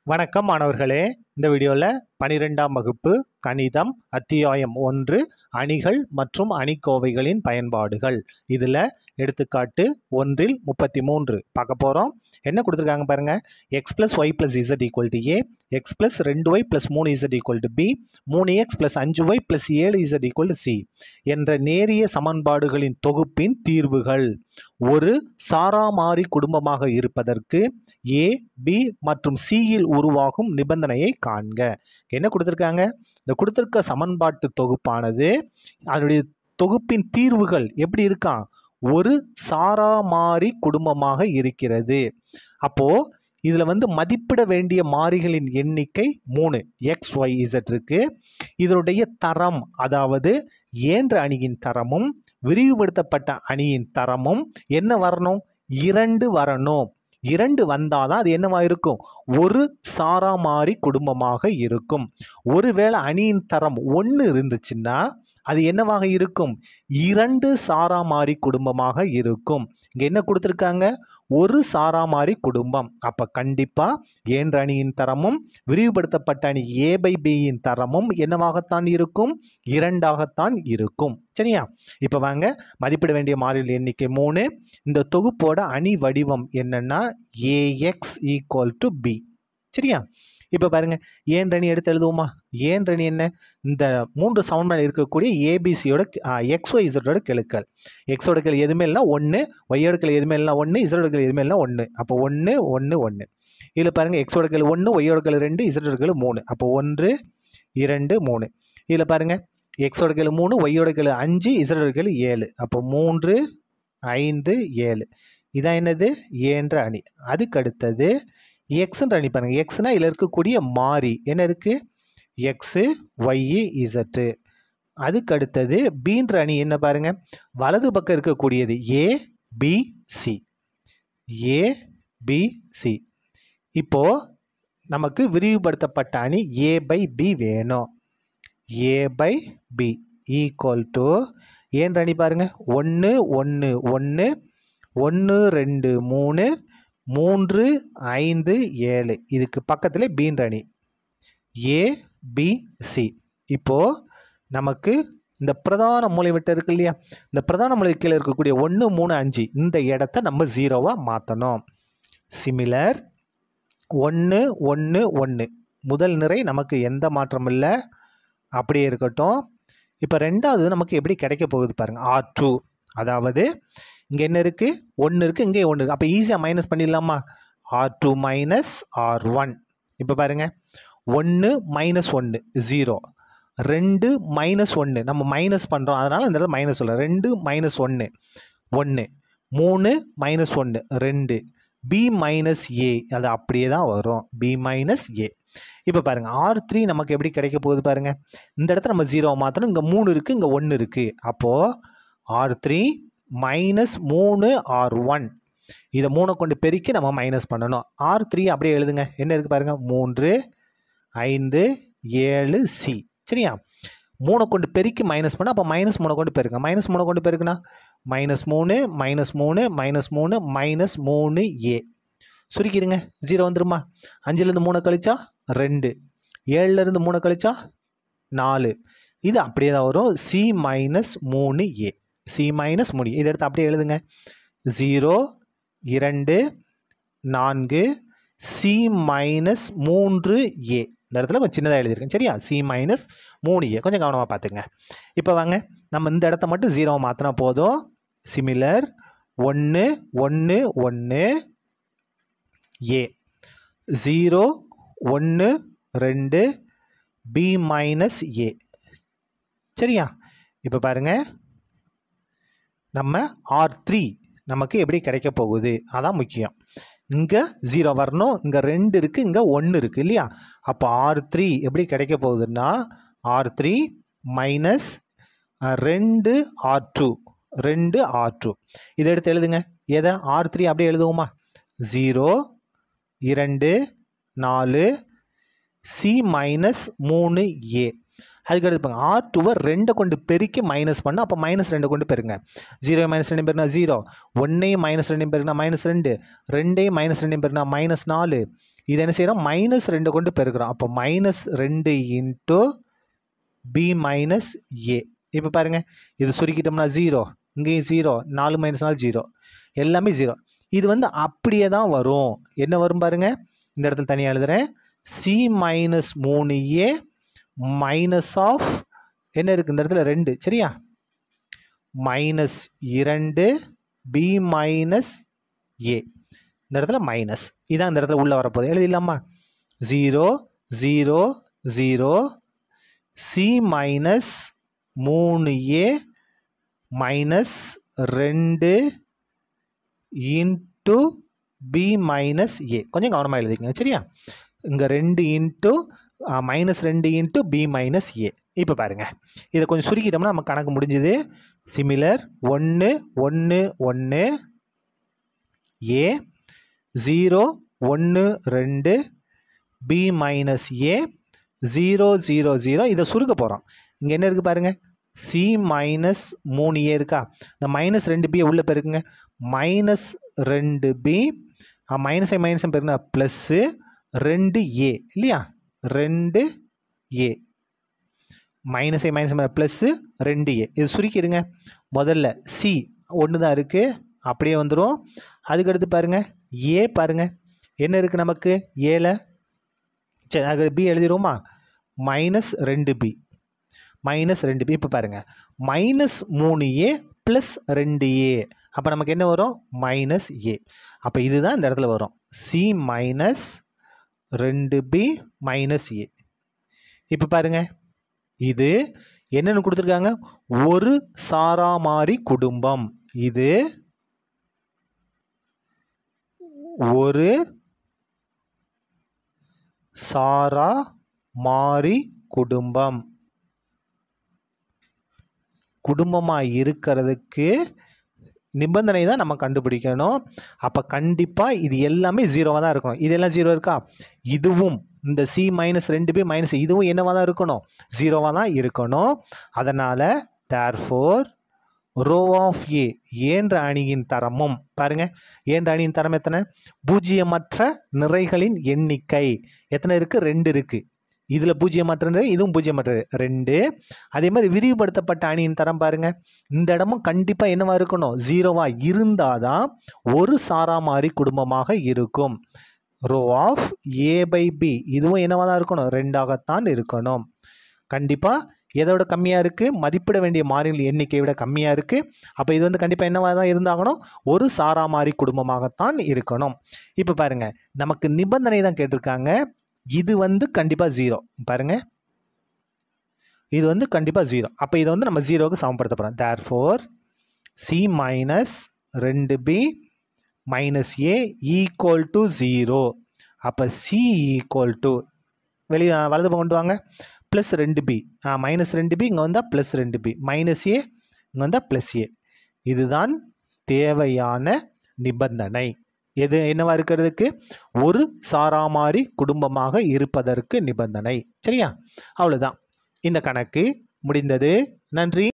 வணக்கம் மாணவர்களே இந்த வீடியோவில் பனிரெண்டாம் வகுப்பு கணிதம் அத்தியாயம் ஒன்று அணிகள் மற்றும் அணிக்கோவைகளின் பயன்பாடுகள் இதில் எடுத்துக்காட்டு ஒன்றில் முப்பத்தி மூன்று பார்க்க போகிறோம் என்ன கொடுத்துருக்காங்க பாருங்க X plus Y plus Z equal to A X plus ரெண்டு ஒய் ப்ளஸ் மூணு இசட் ஈக்குவல் டு பி மூணு எக்ஸ் ப்ளஸ் அஞ்சு ஒய் ப்ளஸ் ஏழு இசட் ஈக்குவல் டு சி என்ற நேரிய சமன்பாடுகளின் தொகுப்பின் தீர்வுகள் ஒரு சாராமாறி குடும்பமாக இருப்பதற்கு ஏ பி மற்றும் சியில் உருவாகும் நிபந்தனையை காண்க என்ன கொடுத்துருக்காங்க இந்த கொடுத்துருக்க சமன்பாட்டு தொகுப்பானது அதனுடைய தொகுப்பின் தீர்வுகள் எப்படி இருக்கான் ஒரு சாராமாறி குடும்பமாக இருக்கிறது அப்போ இதில் வந்து மதிப்பிட வேண்டிய மாறிகளின் எண்ணிக்கை மூணு எக்ஸ் ஒய் இசட் இருக்கு இதனுடைய தரம் அதாவது ஏன்ற அணியின் தரமும் விரிவுபடுத்தப்பட்ட அணியின் தரமும் என்ன வரணும் இரண்டு வரணும் இரண்டு வந்தாதான் அது என்னவா இருக்கும் ஒரு சாராமாறி குடும்பமாக இருக்கும் ஒருவேளை அணியின் தரம் ஒன்று இருந்துச்சுன்னா அது என்னவாக இருக்கும் இரண்டு சாராமாரி குடும்பமாக இருக்கும் இங்கே என்ன கொடுத்துருக்காங்க ஒரு சாராமாரி குடும்பம் அப்போ கண்டிப்பாக ஏன்ற அணியின் தரமும் விரிவுபடுத்தப்பட்ட அணி ஏ பை பியின் தரமும் என்னவாகத்தான் இருக்கும் இரண்டாகத்தான் இருக்கும் சரியா இப்போ வாங்க மதிப்பிட வேண்டிய மாறிகள் எண்ணிக்கை மூணு இந்த தொகுப்போட அணி வடிவம் என்னன்னா ஏஎக்ஸ் ஈக்குவல் டு பி சரியா இப்போ பாருங்க ஏன் அணி எடுத்து எழுதுவோமா ஏன் அணி என்ன இந்த மூன்று சமன்பாடு இருக்கக்கூடிய ஏபிசியோட எக்ஸ் ஒய் இசட்டோட கெழுக்கள் எக்ஸோட கெழு எதுவுமே இல்லை ஒன்று ஒய்யோட கெழு எதுவுமே இல்லை ஒன்று இசட்டோட கெழு எதுவுமே இல்லை ஒன்று அப்போ ஒன்று ஒன்று ஒன்று இதில் பாருங்கள் எக்ஸோட கெழு ஒன்று ஒய்யோட கெழு ரெண்டு இசட்டோட கெழு மூணு அப்போ ஒன்று இரண்டு மூணு இதில் பாருங்கள் எக்ஸோட கெழு மூணு ஒய்யோட கெழு அஞ்சு இசட்டோட கெழு ஏழு அப்போ மூன்று ஐந்து ஏழு இதான் என்னது ஏன்ற அணி அதுக்கு அடுத்தது எக்ஸுன்ற அணி பாருங்கள் எக்ஸ்னால் இதில் இருக்கக்கூடிய மாறி என்ன இருக்குது எக்ஸு ஒய்யு இசட்டு அதுக்கு அடுத்தது பீன்ற அணி என்ன பாருங்கள் வலது பக்கம் இருக்கக்கூடியது A B C A B C இப்போது நமக்கு விரிவுபடுத்தப்பட்ட அணி ஏ பை பி வேணும் A by B equal to ஏன்ற அணி பாருங்கள் ஒன்று ஒன்று ஒன்று ஒன்று ரெண்டு மூணு மூன்று ஐந்து ஏழு இதுக்கு பக்கத்தில் பீன்ற அணி ஏ பி சி இப்போது நமக்கு இந்த பிரதான மூலைவிட்டம் இருக்கு இல்லையா இந்த பிரதான மூலை கீழே இருக்கக்கூடிய ஒன்று மூணு அஞ்சு இந்த இடத்த நம்ம ஜீரோவாக மாற்றணும் சிமிலர் ஒன்று ஒன்று ஒன்று முதல் நிறை நமக்கு எந்த மாற்றமும் இல்லை அப்படியே இருக்கட்டும் இப்போ ரெண்டாவது நமக்கு எப்படி கிடைக்க போகுது பாருங்கள் ஆர் டூ அதாவது இங்கே என்ன இருக்குது ஒன்று இருக்குது இங்கே ஒன்று இருக்குது அப்போ ஈஸியாக மைனஸ் பண்ணிடலாமா R two minus R one இப்போ பாருங்கள் ஒன்று மைனஸ் ஒன்று ஜீரோ ரெண்டு மைனஸ் ஒன்று நம்ம மைனஸ் பண்ணுறோம் அதனால் இந்த இடத்துல மைனஸ் சொல்ல ரெண்டு மைனஸ் ஒன்று ஒன்று மூணு மைனஸ் ஒன்று ரெண்டு பி மைனஸ் ஏ அது அப்படியே தான் வரும் பி மைனஸ் ஏ இப்போ பாருங்கள் ஆர் த்ரீ நமக்கு எப்படி கிடைக்க போகுது பாருங்கள் இந்த இடத்துல நம்ம ஜீரோ மாற்றணும் இங்கே மூணு இருக்குது இங்கே ஒன்று இருக்குது அப்போது ஆர் த்ரீ மைனஸ் மூணு ஆர் ஒன் இதை மூணை கொண்டு பெருக்கி நம்ம மைனஸ் பண்ணணும் ஆர் த்ரீ அப்படியே எழுதுங்க என்ன இருக்குது பாருங்கள் மூன்று ஐந்து ஏழு சி சரியா மூணை கொண்டு பெருக்கி மைனஸ் பண்ண அப்போ மைனஸ் மூணை கொண்டு பெருங்க மைனஸ் மூணை கொண்டு பெருக்குனா மைனஸ் மூணு மைனஸ் மூணு மைனஸ் மூணு மைனஸ் மூணு ஏ சுருக்கிடுங்க ஜீரோ வந்துருமா அஞ்சுலேருந்து மூணு கழிச்சா ரெண்டு ஏழுலேருந்து மூணு கழிச்சா நாலு இது அப்படியே தான் வரும் சி மைனஸ் மூணு ஏ சி மைனஸ் மூணு இதை எடுத்து அப்படியே எழுதுங்க ஜீரோ இரண்டு நான்கு சி மைனஸ் மூன்று ஏ இந்த இடத்துல கொஞ்சம் சின்னதாக எழுதியிருக்கேன் சரியா சி மைனஸ் மூணு ஏ கொஞ்சம் கவனமாக பார்த்துங்க இப்போ வாங்க நம்ம இந்த இடத்த மட்டும் ஜீரோவை மாற்றினா போதும் சிமிலர் ஒன்று ஒன்று ஒன்று ஏ ஜீரோ ஒன்று ரெண்டு பி மைனஸ் ஏ சரியா இப்போ பாருங்கள் நம்ம ஆர் த்ரீ நமக்கு எப்படி கிடைக்க போகுது அதான் முக்கியம் இங்கே ஜீரோ வரணும் இங்கே ரெண்டு இருக்குது இங்கே ஒன்று இருக்குது இல்லையா அப்போ ஆர் த்ரீ எப்படி கிடைக்க போகுதுன்னா ஆர் த்ரீ மைனஸ் ரெண்டு ஆர் டூ ரெண்டு ஆர் டூ இதை எடுத்து எழுதுங்க எதை ஆர் த்ரீ அப்படியே எழுதுவோமா ஜீரோ இரண்டு நாலு சி மைனஸ் மூணு ஏ அதுக்கு அடுத்து பாருங்க ஆர் டூவை ரெண்டை கொண்டு பெருக்கி மைனஸ் பண்ண அப்போ மைனஸ் ரெண்டை கொண்டு பெருங்க ஜீரோ மைனஸ் ரெண்டு பேருனா ஜீரோ ஒன்றையும் மைனஸ் ரெண்டையும் பெருனா மைனஸ் ரெண்டு ரெண்டையும் மைனஸ் ரெண்டையும் பெருனா மைனஸ் நாலு இது என்ன செய்கிறோம் மைனஸ் ரெண்டு கொண்டு பெருக்கிறோம் அப்போ மைனஸ் ரெண்டு இன்ட்டு பி மைனஸ் ஏ இப்போ பாருங்கள் இது சுருக்கிட்டோம்னா ஜீரோ இங்கேயும் ஜீரோ நாலு மைனஸ் நாலு ஜீரோ எல்லாமே ஜீரோ இது வந்து அப்படியே தான் வரும் என்ன வரும் பாருங்க இந்த இடத்துல தனியாக எழுதுகிறேன் சி மைனஸ் மூணு ஏ மைனஸ் ஆஃப் என்ன இருக்குது இந்த இடத்துல ரெண்டு சரியா மைனஸ் இரண்டு பி மைனஸ் ஏ இந்த இடத்துல மைனஸ் இதான் இந்த இடத்துல உள்ளே வரப்போகுது எழுதிடலாமா zero zero zero C minus மூணு ஏ மைனஸ் ரெண்டு இன்ட்டு பி மைனஸ் ஏ கொஞ்சம் கவனமாக எழுதிக்கங்க சரியா இங்கே ரெண்டு இன்ட்டு மைனஸ் ரெண்டு இன்ட்டு பி மைனஸ் ஏ இப்போ பாருங்கள் இதை கொஞ்சம் சுருக்கிட்டோம்னா நம்ம கணக்கு முடிஞ்சுது சிமிலர் ஒன்று ஒன்று ஒன்று ஏ ஜீரோ ஒன்று ரெண்டு B minus A zero zero zero இதை சுருக்க போகிறோம் இங்கே என்ன இருக்குது பாருங்கள் சி மைனஸ் மூணு ஏ இருக்கா இந்த மைனஸ் ரெண்டு பியை உள்ளே பெருக்குங்க மைனஸ் ரெண்டு பி மைனஸை மைனஸை பெருங்க ப்ளஸ்ஸு ரெண்டு ஏ இல்லையா ரெண்டு ஏ மைனஸை மைனஸ் ப்ளஸ்ஸு ரெண்டு ஏ இது சுருக்கிடுங்க முதல்ல சி ஒன்று தான் இருக்குது அப்படியே வந்துடும் அதுக்கடுத்து பாருங்கள் ஏ பாருங்கள் என்ன இருக்குது நமக்கு ஏல சரி அது பி எழுதிடுவோமா மைனஸ் ரெண்டு பி மைனஸ் ரெண்டு பி இப்போ பாருங்கள் மைனஸ் மூணு ஏ ப்ளஸ் ரெண்டு ஏ அப்போ நமக்கு என்ன வரும் மைனஸ் ஏ அப்போ இதுதான் இந்த இடத்துல வரும் சி மைனஸ் ரெண்டு பி மைனஸ் ஏ இப்போ பாருங்க இது என்னென்னு கொடுத்துருக்காங்க ஒரு சாராமாரி குடும்பம் இது ஒரு சாரா மாறி குடும்பம் குடும்பமாக இருக்கிறதுக்கு நிபந்தனை தான் நம்ம கண்டுபிடிக்கணும் அப்போ கண்டிப்பாக இது எல்லாமே ஜீரோவாக தான் இருக்கணும் இதெல்லாம் ஜீரோ இருக்கா இதுவும் இந்த சி மைனஸ் ரெண்டு பி மைனஸ் இதுவும் என்னவாக தான் இருக்கணும் ஜீரோவாக தான் இருக்கணும் அதனால் தேர்ஃபோர் ரோ ஆஃப் ஏ ஏன்ற அணியின் தரமும் பாருங்க ஏன்ற அணியின் தரம் எத்தனை பூஜ்ஜியமற்ற நிறைகளின் எண்ணிக்கை எத்தனை இருக்குது ரெண்டு இருக்குது இதில் பூஜ்ஜியமற்ற நிறை இதுவும் பூஜ்ஜியமற்ற ரெண்டு அதே மாதிரி விரிவுபடுத்தப்பட்ட அணியின் தரம் பாருங்க இந்த இடமும் கண்டிப்பாக என்னவா இருக்கணும் ஜீரோவாக இருந்தால் தான் ஒரு சாராமாரி குடும்பமாக இருக்கும் row of A by B இதுவும் என்னவாக தான் இருக்கணும் ரெண்டாகத்தான் இருக்கணும் கண்டிப்பாக எதோட கம்மியாக இருக்குது மதிப்பிட வேண்டிய மாறிகள் எண்ணிக்கையை விட கம்மியாக இருக்குது அப்போ இது வந்து கண்டிப்பாக என்னவாக தான் இருந்தாகணும் ஒரு சாராமாரி குடும்பமாகத்தான் இருக்கணும் இப்போ பாருங்கள் நமக்கு நிபந்தனை தான் கேட்டிருக்காங்க இது வந்து கண்டிப்பாக ஜீரோ பாருங்கள் இது வந்து கண்டிப்பாக ஜீரோ அப்போ இதை வந்து நம்ம ஜீரோவுக்கு சமப்படுத்த போகிறோம் தேர் ஃபோர் சி மைனஸ் ரெண்டு B minus A equal to zero அப்போ சி ஈக்குவல் டு வெளியே வலது பக்கம் கொண்டு வாங்க ப்ளஸ் ரெண்டு பி ஆ மைனஸ் ரெண்டு பி இங்கே வந்தால் ப்ளஸ் ரெண்டு பி மைனஸ் ஏ இங்கே வந்தால் ப்ளஸ் ஏ இதுதான் தேவையான நிபந்தனை எது என்னவா இருக்கிறதுக்கு ஒரு சாராமாரி குடும்பமாக இருப்பதற்கு நிபந்தனை சரியா அவ்வளோதான் இந்த கணக்கு முடிந்தது நன்றி